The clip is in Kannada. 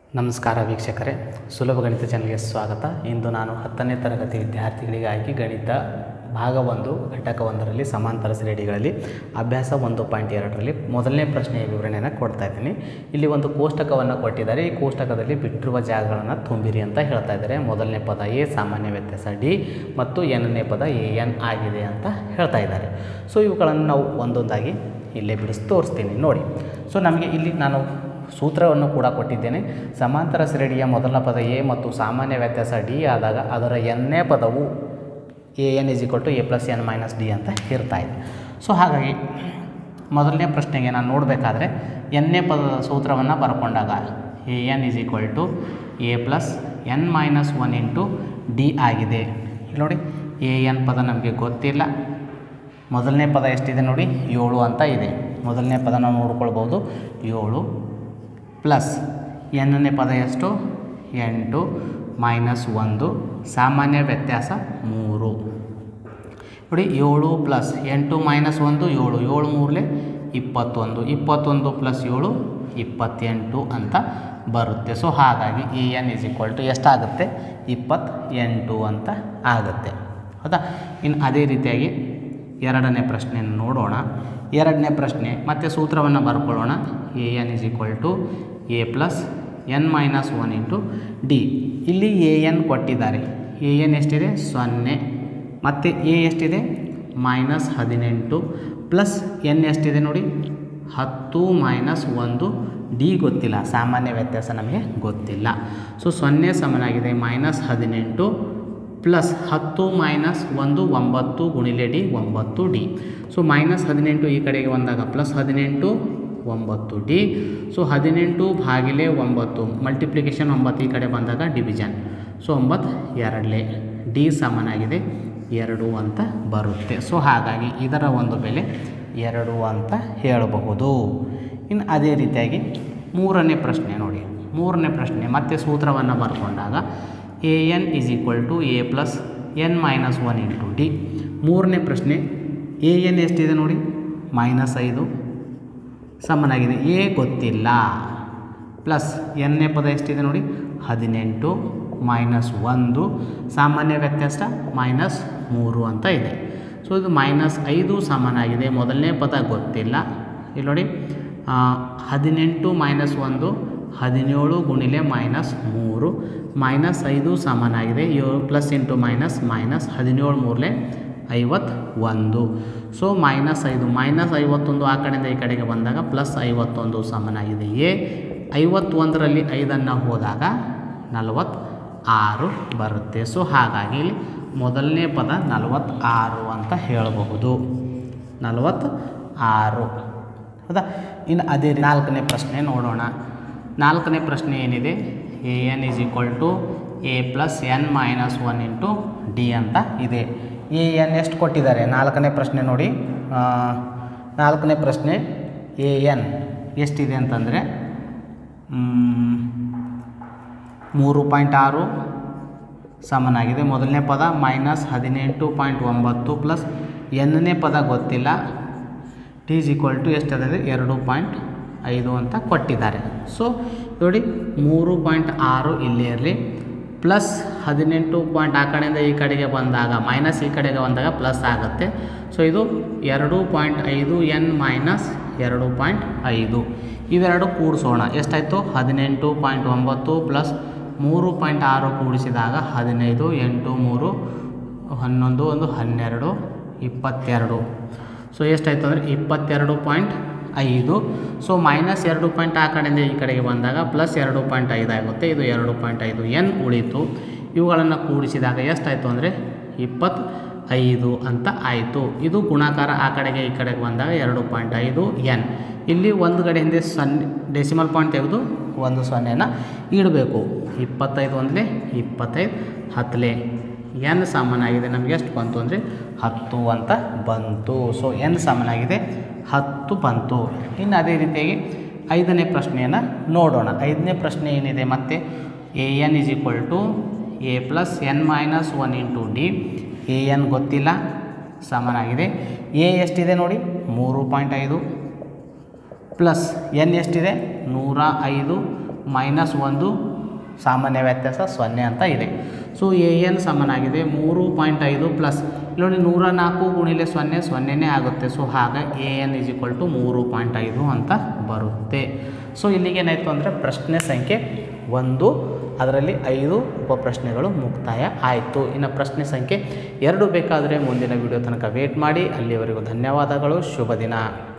ನಮಸ್ಕಾರ ವೀಕ್ಷಕರೇ ಸುಲಭ ಗಣಿತ ಚಾನಲ್ಗೆ ಸ್ವಾಗತ ಇಂದು ನಾನು ಹತ್ತನೇ ತರಗತಿ ವಿದ್ಯಾರ್ಥಿಗಳಿಗಾಗಿ ಗಣಿತ ಭಾಗ ಒಂದು ಘಟಕ ಒಂದರಲ್ಲಿ ಸಮಾಂತರ ಶ್ರೇಣಿಗಳಲ್ಲಿ ಅಭ್ಯಾಸ ಒಂದು ಪಾಯಿಂಟ್ ಎರಡರಲ್ಲಿ ಮೊದಲನೇ ಪ್ರಶ್ನೆಯ ವಿವರಣೆಯನ್ನು ಕೊಡ್ತಾ ಇದ್ದೀನಿ ಇಲ್ಲಿ ಒಂದು ಕೋಷ್ಟಕವನ್ನು ಕೊಟ್ಟಿದ್ದಾರೆ ಈ ಕೋಷ್ಟಕದಲ್ಲಿ ಬಿಟ್ಟಿರುವ ಜಾಗಗಳನ್ನು ತುಂಬಿರಿ ಅಂತ ಹೇಳ್ತಾ ಇದ್ದಾರೆ ಮೊದಲನೇ ಪದ ಎ ಸಾಮಾನ್ಯ ವ್ಯತ್ಯಾಸ ಡಿ ಮತ್ತು ಎರಡನೇ ಪದ ಎ ಎನ್ ಆಗಿದೆ ಅಂತ ಹೇಳ್ತಾ ಇದ್ದಾರೆ ಸೊ ಇವುಗಳನ್ನು ನಾವು ಒಂದೊಂದಾಗಿ ಇಲ್ಲೇ ಬಿಡಿಸಿ ತೋರಿಸ್ತೀನಿ ನೋಡಿ ಸೊ ನಮಗೆ ಇಲ್ಲಿ ನಾನು ಸೂತ್ರವನ್ನು ಕೂಡ ಕೊಟ್ಟಿದ್ದೇನೆ ಸಮಾಂತರ ಶ್ರೇಣಿಯ ಮೊದಲ ಪದ ಎ ಮತ್ತು ಸಾಮಾನ್ಯ ವ್ಯತ್ಯಾಸ ಡಿ ಆದಾಗ ಅದರ ಎನ್ನೇ ಪದವು A N is equal to A plus N minus D ಅಂತ ಇರ್ತಾ ಇದೆ ಸೊ ಹಾಗಾಗಿ ಮೊದಲನೇ ಪ್ರಶ್ನೆಗೆ ನಾನು ನೋಡಬೇಕಾದ್ರೆ ಎನ್ನೇ ಪದದ ಸೂತ್ರವನ್ನು ಬರ್ಕೊಂಡಾಗ A N is equal to A plus N minus one into D ಆಗಿದೆ ಇಲ್ಲಿ ನೋಡಿ ಎ ಎನ್ ಪದ ನಮಗೆ ಗೊತ್ತಿಲ್ಲ ಮೊದಲನೇ ಪದ ಎಷ್ಟಿದೆ ನೋಡಿ ಏಳು ಅಂತ ಇದೆ ಮೊದಲನೇ ಪದ ನಾವು ನೋಡ್ಕೊಳ್ಬೋದು ಏಳು ಪ್ಲಸ್ ಎನ್ನನೇ ಪದ ಎಷ್ಟು ಎಂಟು ಮೈನಸ್ ಒಂದು ಸಾಮಾನ್ಯ ವ್ಯತ್ಯಾಸ ಮೂರು ನೋಡಿ ಏಳು ಪ್ಲಸ್ ಎಂಟು ಮೈನಸ್ ಒಂದು ಏಳು ಏಳು ಮೂರಲೆ ಇಪ್ಪತ್ತೊಂದು ಇಪ್ಪತ್ತೊಂದು ಪ್ಲಸ್ ಏಳು ಇಪ್ಪತ್ತೆಂಟು ಅಂತ ಬರುತ್ತೆ ಸೊ ಹಾಗಾಗಿ A N is equal to ಎಷ್ಟಾಗುತ್ತೆ ಇಪ್ಪತ್ತೆಂಟು ಅಂತ ಆಗುತ್ತೆ ಹೌದಾ ಇನ್ನು ಅದೇ ರೀತಿಯಾಗಿ ಎರಡನೇ ಪ್ರಶ್ನೆಯನ್ನು ನೋಡೋಣ ಎರಡನೇ ಪ್ರಶ್ನೆ ಮತ್ತೆ ಸೂತ್ರವನ್ನು ಬರ್ಕೊಳ್ಳೋಣ A N is equal to A plus N minus one into D ಇಲ್ಲಿ ಎ ಎನ್ ಕೊಟ್ಟಿದ್ದಾರೆ ಎ ಎನ್ ಎಷ್ಟಿದೆ ಸೊನ್ನೆ ಮತ್ತು ಎ ಎಷ್ಟಿದೆ ಮೈನಸ್ ಹದಿನೆಂಟು ಪ್ಲಸ್ ಎನ್ ಎಷ್ಟಿದೆ ನೋಡಿ ಹತ್ತು ಮೈನಸ್ ಒಂದು ಡಿ ಗೊತ್ತಿಲ್ಲ ಸಾಮಾನ್ಯ ವ್ಯತ್ಯಾಸ ನಮಗೆ ಗೊತ್ತಿಲ್ಲ ಸೊ ಸೊನ್ನೆ ಸಮನಾಗಿದೆ ಮೈನಸ್ ಹದಿನೆಂಟು ಪ್ಲಸ್ ಹತ್ತು ಮೈನಸ್ ಒಂದು ಒಂಬತ್ತು ಗುಣಿಲೆ ಡಿ ಒಂಬತ್ತು ಡಿ ಸೊ ಮೈನಸ್ ಹದಿನೆಂಟು ಈ ಕಡೆಗೆ ಬಂದಾಗ ಪ್ಲಸ್ ಹದಿನೆಂಟು ಒಂಬತ್ತು ಡಿ ಸೊ ಹದಿನೆಂಟು ಭಾಗಿಲೆ ಒಂಬತ್ತು ಮಲ್ಟಿಪ್ಲಿಕೇಶನ್ ಒಂಬತ್ತು ಈ ಕಡೆ ಬಂದಾಗ ಡಿವಿಷನ್ ಸೊ ಒಂಬತ್ತು ಎರಡಲೇ ಡಿ ಸಮನಾಗಿದೆ ಎರಡು ಅಂತ ಬರುತ್ತೆ ಸೊ ಹಾಗಾಗಿ ಇದರ ಒಂದು ಬೆಲೆ ಎರಡು ಅಂತ ಹೇಳಬಹುದು ಇನ್ನು ಅದೇ ರೀತಿಯಾಗಿ ಮೂರನೇ ಪ್ರಶ್ನೆ ನೋಡಿ ಮೂರನೇ ಪ್ರಶ್ನೆ ಮತ್ತೆ ಸೂತ್ರವನ್ನು ಬರ್ಕೊಂಡಾಗ A N is equal to A plus N minus one into D ಮೂರನೇ ಪ್ರಶ್ನೆ ಎ ಎನ್ ಎಷ್ಟಿದೆ ನೋಡಿ ಮೈನಸ್ ಐದು ಸಮನಾಗಿದೆ ಎ ಗೊತ್ತಿಲ್ಲ ಪ್ಲಸ್ ಎನ್ನೇ ಪದ ಎಷ್ಟಿದೆ ನೋಡಿ ಹದಿನೆಂಟು ಮೈನಸ್ ಒಂದು ಸಾಮಾನ್ಯ ವ್ಯತ್ಯಾಸ ಮೈನಸ್ ಮೂರು ಅಂತ ಇದೆ ಸೊ ಇದು ಮೈನಸ್ ಐದು ಸಮನಾಗಿದೆ ಮೊದಲನೇ ಪದ ಗೊತ್ತಿಲ್ಲ ಇಲ್ಲಿ ನೋಡಿ ಆ, ಹದಿನೆಂಟು ಮೈನಸ್ ಒಂದು ಹದಿನೇಳು ಗುಣಿಲೆ ಮೈನಸ್ ಮೂರು ಮೈನಸ್ ಐದು ಸಮನಾಗಿದೆ ಏಳು ಪ್ಲಸ್ ಇಂಟು ಮೈನಸ್ ಮೈನಸ್ ಹದಿನೇಳು ಮೂರಲೆ ಐವತ್ತೊಂದು ಸೊ ಮೈನಸ್ ಐದು ಮೈನಸ್ ಐವತ್ತೊಂದು ಆ ಕಡೆಯಿಂದ ಈ ಕಡೆಗೆ ಬಂದಾಗ ಪ್ಲಸ್ ಐವತ್ತೊಂದು ಸಮನಾಗಿದೆ ಎ ಐವತ್ತೊಂದರಲ್ಲಿ ಐದನ್ನು ಹೋದಾಗ ನಲವತ್ತಾರು ಬರುತ್ತೆ ಸೊ ಹಾಗಾಗಿ ಇಲ್ಲಿ ಮೊದಲನೇ ಪದ ನಲವತ್ತಾರು ಅಂತ ಹೇಳಬಹುದು ನಲವತ್ತ ಆರು ಹೌದಾ ಇನ್ನು ಅದೇ ರೀ- ನಾಲ್ಕನೇ ಪ್ರಶ್ನೆ ನೋಡೋಣ ನಾಲ್ಕನೇ ಪ್ರಶ್ನೆ ಏನಿದೆ A N is equal to A plus N minus one into D ಅಂತ ಇದೆ ಎ ಎನ್ ಎಷ್ಟು ಕೊಟ್ಟಿದ್ದಾರೆ ನಾಲ್ಕನೇ ಪ್ರಶ್ನೆ ನೋಡಿ ಆ, ನಾಲ್ಕನೇ ಪ್ರಶ್ನೆ ಎ ಎನ್ ಎಷ್ಟಿದೆ ಅಂತಂದರೆ ಮೂರು ಪಾಯಿಂಟ್ ಆರು ಸಮನಾಗಿದೆ ಮೊದಲನೇ ಪದ ಮೈನಸ್ ಹದಿನೆಂಟು ಪಾಯಿಂಟ್ ಒಂಬತ್ತು ಪ್ಲಸ್ ಎನ್ನನೇ ಪದ ಗೊತ್ತಿಲ್ಲ ಟಿ ಇಸ್ ಈಕ್ವಲ್ ಟು ಎಷ್ಟಿದೆ ಅಂದರೆ ಎರಡು ಪಾಯಿಂಟ್ ಐದು ಅಂತ ಕೊಟ್ಟಿದ್ದಾರೆ ಸೊ ನೋಡಿ ಮೂರು ಪಾಯಿಂಟ್ ಆರು ಇಲ್ಲಿ ಇರಲಿ ಪ್ಲಸ್ ಹದಿನೆಂಟು ಪಾಯಿಂಟ್ ಆ ಕಡೆಯಿಂದ ಈ ಕಡೆಗೆ ಬಂದಾಗ ಮೈನಸ್ ಈ ಕಡೆಗೆ ಬಂದಾಗ ಪ್ಲಸ್ ಆಗುತ್ತೆ ಸೊ ಇದು ಎರಡು ಪಾಯಿಂಟ್ ಐದು ಎನ್ ಮೈನಸ್ ಎರಡು ಪಾಯಿಂಟ್ ಐದು ಇವೆರಡು ಕೂಡಿಸೋಣ ಎಷ್ಟಾಯಿತು ಹದಿನೆಂಟು ಪಾಯಿಂಟ್ ಒಂಬತ್ತು ಪ್ಲಸ್ ಮೂರು ಪಾಯಿಂಟ್ ಆರು ಕೂಡಿಸಿದಾಗ ಹದಿನೈದು ಎಂಟು ಮೂರು ಹನ್ನೊಂದು ಒಂದು ಹನ್ನೆರಡು ಇಪ್ಪತ್ತೆರಡು ಸೊ ಎಷ್ಟಾಯಿತು ಅಂದರೆ ಇಪ್ಪತ್ತೆರಡು ಪಾಯಿಂಟ್ ಐದು ಸೊ ಮೈನಸ್ ಎರಡು ಪಾಯಿಂಟ್ ಆ ಕಡೆಯಿಂದ ಈ ಕಡೆಗೆ ಬಂದಾಗ ಪ್ಲಸ್ ಎರಡು ಪಾಯಿಂಟ್ ಐದು ಆಗುತ್ತೆ ಇದು ಎರಡು ಪಾಯಿಂಟ್ ಐದು ಎನ್ ಉಳಿತು ಇವುಗಳನ್ನು ಕೂಡಿಸಿದಾಗ ಎಷ್ಟಾಯಿತು ಅಂದರೆ ಇಪ್ಪತ್ತು ಐದು ಅಂತ ಆಯಿತು ಇದು ಗುಣಾಕಾರ ಆ ಕಡೆಗೆ ಈ ಕಡೆಗೆ ಬಂದಾಗ ಎರಡು ಪಾಯಿಂಟ್ ಐದು ಎನ್ ಇಲ್ಲಿ ಒಂದು ಕಡೆ ಹಿಂದೆ ಸೊನ್ನೆ ಡೆಸಿಮಲ್ ಪಾಯಿಂಟ್ ತೆಗೆದು ಒಂದು ಸೊನ್ನೆನ ಇಡಬೇಕು ಇಪ್ಪತ್ತೈದು ಒಂದಲೇ ಇಪ್ಪತ್ತೈದು ಹತ್ತಲೇ ಎನ್ ಸಮನಾಗಿದೆ ನಮಗೆ ಎಷ್ಟು ಬಂತು ಅಂದರೆ ಹತ್ತು ಅಂತ ಬಂತು ಸೊ ಎನ್ ಸಮನಾಗಿದೆ ಹತ್ತು ಬಂತು ಇನ್ನು ಅದೇ ರೀತಿಯಾಗಿ ಐದನೇ ಪ್ರಶ್ನೆಯನ್ನು ನೋಡೋಣ ಐದನೇ ಪ್ರಶ್ನೆ ಏನಿದೆ ಮತ್ತು A N is equal to A plus N minus one into D A N ಗೊತ್ತಿಲ್ಲ ಸಮನಾಗಿದೆ ಎ ಎಷ್ಟಿದೆ ನೋಡಿ ಮೂರು ಪಾಯಿಂಟ್ ಐದು ಪ್ಲಸ್ ಎನ್ ಎಷ್ಟಿದೆ ನೂರ ಐದು ಮೈನಸ್ ಒಂದು ಸಾಮಾನ್ಯ ವ್ಯತ್ಯಾಸ ಸೊನ್ನೆ ಅಂತ ಇದೆ ಸೊ ಎ ಎನ್ ಸಮನಾಗಿದೆ ಮೂರು ಪಾಯಿಂಟ್ ಐದು ಪ್ಲಸ್ ಇಲ್ಲಿ ನೋಡಿ ನೂರ ನಾಲ್ಕು ಗುಣಿಲೆ ಸೊನ್ನೆ ಸೊನ್ನೆನೇ ಆಗುತ್ತೆ ಸೊ ಹಾಗೆ A N is equal to ಮೂರು ಪಾಯಿಂಟ್ ಐದು ಅಂತ ಬರುತ್ತೆ ಸೊ ಇಲ್ಲಿಗೆ ಏನಾಯಿತು ಅಂದರೆ ಪ್ರಶ್ನೆ ಸಂಖ್ಯೆ ಒಂದು ಅದರಲ್ಲಿ ಐದು ಉಪಪ್ರಶ್ನೆಗಳು ಮುಕ್ತಾಯ ಆಯಿತು ಇನ್ನು ಪ್ರಶ್ನೆ ಸಂಖ್ಯೆ ಎರಡು ಬೇಕಾದರೆ ಮುಂದಿನ ವಿಡಿಯೋ ತನಕ ವೇಟ್ ಮಾಡಿ ಅಲ್ಲಿವರೆಗೂ ಧನ್ಯವಾದಗಳು ಶುಭ ದಿನ